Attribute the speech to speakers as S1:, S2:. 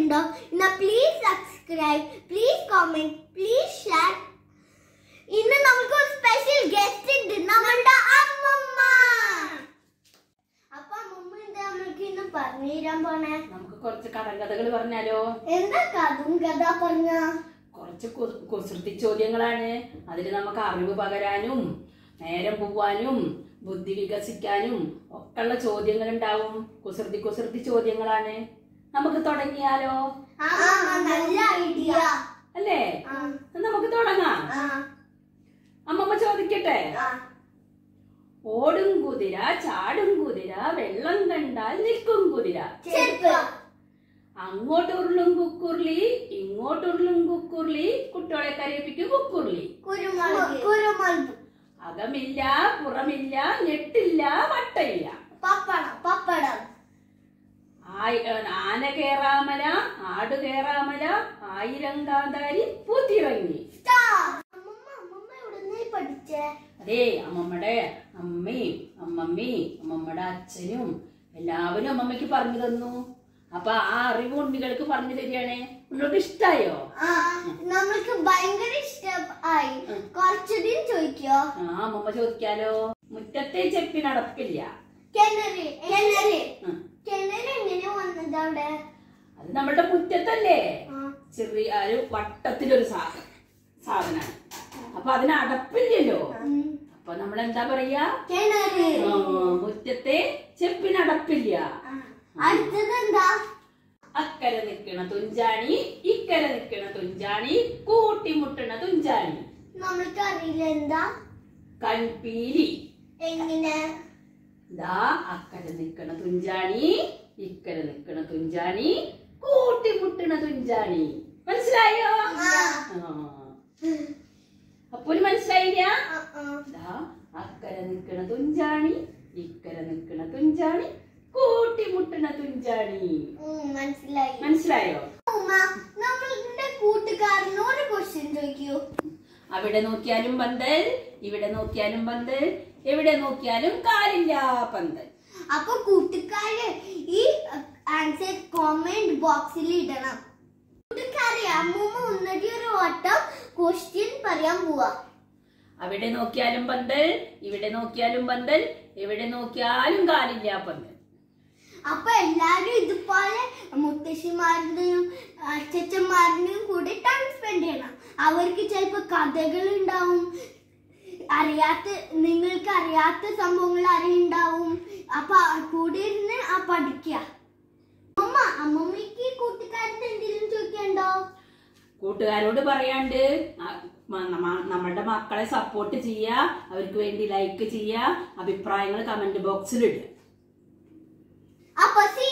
S1: ഇഷ്ടപ്പെട്ടിട്ടുണ്ടോ എന്നാ please subscribe please comment please share ഇന്ന് നമുക്ക് ഒരു സ്പെഷ്യൽ ഗസ്റ്റ് ഉണ്ട് നമ്മളുടെ അമ്മമ്മ അപ്പൊ അമ്മമ്മ എന്താ നമ്മൾക്ക് ഇന്ന് പറഞ്ഞു തരാൻ പോണേ
S2: നമുക്ക് കുറച്ച് കടങ്കഥകൾ പറഞ്ഞാലോ
S1: എന്താ കഥയും കഥ പറഞ്ഞ
S2: കുറച്ച് കു- കുസൃതി ചോദ്യങ്ങളാണ് അതിൽ നമുക്ക് അറിവ് പകരാനും നേരം പോവാനും ബുദ്ധി വികസിക്കാനും ഒക്കെയുള്ള ചോദ്യങ്ങൾ ഉണ്ടാവും കുസൃതി കുസൃതി ചോദ്യങ്ങളാണ് നമുക്ക് തുടങ്ങിയാലോ
S1: നല്ല ഐഡിയ
S2: അല്ലേ എന്നാ നമുക്ക് തുടങ്ങാം അമ്മമ്മ ചോദിക്കട്ടെ ഓടും കുതിര ചാടും കുതിര വെള്ളം കണ്ടാൽ നിൽക്കും കുതിര
S1: ചെരുപ്പ്
S2: അങ്ങോട്ടുരുളും കുക്കുർലി ഇങ്ങോട്ടുരുളും കുക്കുർലി കുട്ടികളെ കരയിപ്പിക്കും കുക്കുർലി
S1: കുരുമുളക് കുരുമുളക്
S2: അകമില്ല പുറമില്ല ഞെട്ടില്ല വട്ടയില്ല
S1: പപ്പടം പപ്പടം
S2: ആയി- ഏ, ആന കേറാമല ആട് കേറാമല ആയിരം കാന്താരി പൂത്തിറങ്ങി
S1: അമ്മമ്മ അമ്മമ്മ എവിടുന്നേ പഠിച്ചേ
S2: അതെ അമ്മമ്മയുടെ അമ്മയും അമ്മമ്മയും അമ്മമ്മയുടെ അച്ഛനും എല്ലാവരും അമ്മമ്മയ്ക്ക് പറഞ്ഞു തന്നു അപ്പൊ ആ അറിവ് ഉണ്ണികൾക്ക് പറഞ്ഞു തരികയാണ് ഉണ്ണികൾക്ക് ഇഷ്ടായോ
S1: ആ നമ്മൾക്ക് ഭയങ്കര ഇഷ്ടമായി കുറച്ചുകൂടി ചോദിക്കോ
S2: ആ അമ്മമ്മ ചോദിക്കാലോ മുറ്റത്തെ ചെപ്പി നടപ്പില്ല
S1: കിണറ് കിണറ്
S2: ഉം.
S1: കിണറ് എങ്ങനെ വന്നത് അവിടെ
S2: അത് നമ്മുടെ മുറ്റത്തല്ലേ
S1: ആ.
S2: ചെറിയ ഒരു വട്ടത്തിലൊരു സാധനം സാധനമാണ് അപ്പൊ അതിന് അടപ്പില്ലല്ലോ
S1: ഉം.
S2: അപ്പൊ നമ്മൾ എന്താ പറയാ
S1: കിണറ്
S2: ആ, മുറ്റത്തെ ചെപ്പിന് അടപ്പില്ല
S1: ആ. അടുത്തത് എന്താ
S2: അക്കരെ നിൽക്കണ തുഞ്ചാണി ഇക്കരെ നിൽക്കണ തുഞ്ചാണി കൂട്ടിമുട്ടണ തുഞ്ചാണി
S1: നമ്മൾക്ക് അറിയില്ല എന്താ
S2: കൺപീലി
S1: എങ്ങനെ
S2: ദാ അക്കരെ നിൽക്കണ തുഞ്ചാണി ഇക്കരെ നിൽക്കണ തുഞ്ചാണി കൂട്ടിമുട്ടണ തുഞ്ചാണി മനസ്സിലായോ
S1: ആ.
S2: ആ. അപ്പൊരു മനസ്സിലായില്ല
S1: ആ, ആ.
S2: ദാ അക്കരെ നിൽക്കണ തുഞ്ചാണി ഇക്കരെ നിൽക്കണ തുഞ്ചാണി കൂട്ടിമുട്ടണ തുഞ്ചാണി
S1: ഉം, മനസ്സിലായി
S2: മനസ്സിലായോ
S1: ഉമ്മ നമ്മളുടെ കൂട്ടുകാരനോട് ഒരു ക്വസ്റ്റ്യൻ ചോദിക്കൂ
S2: അവിടെ നോക്കിയാലും പന്തൽ ഇവിടെ നോക്കിയാലും പന്തൽ എവിടെ നോക്കിയാലും കാലില്ല പന്തൽ
S1: അപ്പൊ കൂട്ടുകാര് ഈ ആൻസർ കോമെന്റ് ബോക്സിൽ ഇടണം കൂട്ടുകാരെ അമ്മൂമ്മ ഒന്നടി ഒരു വട്ടം ക്വസ്റ്റ്യൻ പറയാൻ പോവാ
S2: അവിടെ നോക്കിയാലും പന്തൽ ഇവിടെ നോക്കിയാലും പന്തൽ എവിടെ നോക്കിയാലും കാലില്ല പന്തൽ
S1: അപ്പൊ എല്ലാരും ഇതുപോലെ മുത്തശ്ശിമാരുടെയും അച്ഛച്ചന്മാരുടെയും കൂടെ ടൈം സ്പെൻഡ് ചെയ്യണം അവർക്ക് ചിലപ്പോ കഥകൾ ഉണ്ടാവും അറിയാത്ത നിങ്ങൾക്ക് അറിയാത്ത സംഭവങ്ങൾ അറിയുണ്ടാവും അപ്പൊ ആ കൂടെ ഇരുന്ന് ആ പഠിക്കുക അമ്മ അമ്മമ്മക്ക് കൂട്ടുകാരുടെ എന്തെങ്കിലും ചോദിക്കണ്ടോ
S2: കൂട്ടുകാരോട് പറയാണ്ട് ആ, മ- നമ്മ- നമ്മളുടെ മക്കളെ സപ്പോർട്ട് ചെയ്യുക അവർക്ക് വേണ്ടി ലൈക്ക് ചെയ്യുക അഭിപ്രായങ്ങൾ കമന്റ് ബോക്സിൽ ഇടുക
S1: അപ്പൊ സി